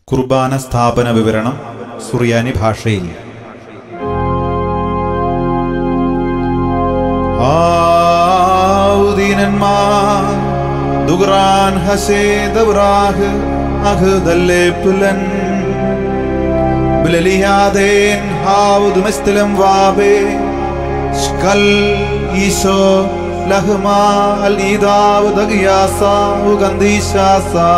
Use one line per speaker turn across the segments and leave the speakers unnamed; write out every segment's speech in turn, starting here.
കുർബാന സ്ഥാപന വിവരണം സുറിയാനി ഭാഷയിൽ ആവുദീനന്മാർ ദുഗ്രാൻ ഹസേദവ്രാഹ് അഹ്ദല്ലേ പുലൻ ബലലിയാദേൻ ഹാവുദ് മസ്തലം വാബേ شكل إيشو لهما الإيدا ودقياسا وغنديشاسا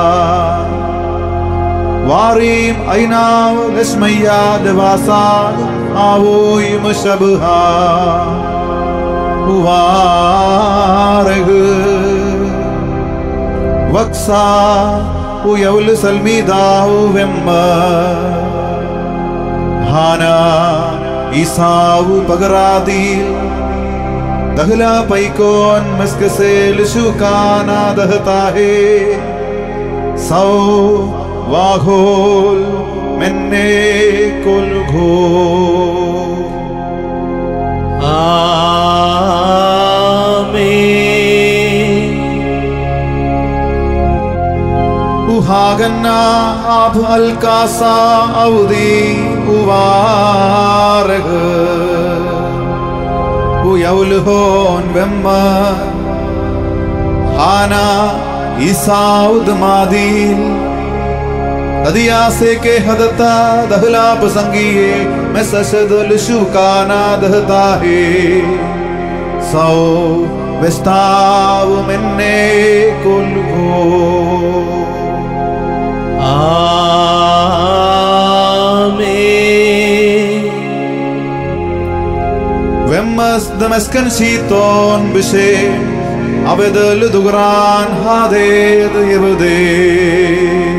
واريم أينا لسميا لباسا آوي مشبها وارغ وكسا ويول سلميدا ومما ഹാന ഈസാവു പകറാതിൽ ദഹ്ല പൈക്കോൻ മസ്കസേ ലുശുകാന ദഹതാഹേ സൗ വാഹോൽ മെന്നെ കൊൽഘോ
ആമേൻ
ഉഹാഗന്ന ആബ് അൽ കാസ ഔദി ഉവാരഗ് ഉയൗൽഹോൻ വെമ്മ ഹാന ഈസാഉദ് മാദീൽ അദിയാസെ के हदता दहला पसंगिए मैं सशद लुशुकाना दहता है सौ विस्ताव मिन्ने कुलगो
ആമേൻ
ومس دمسكن شيطان بشي عبد الدغران هادي يبدي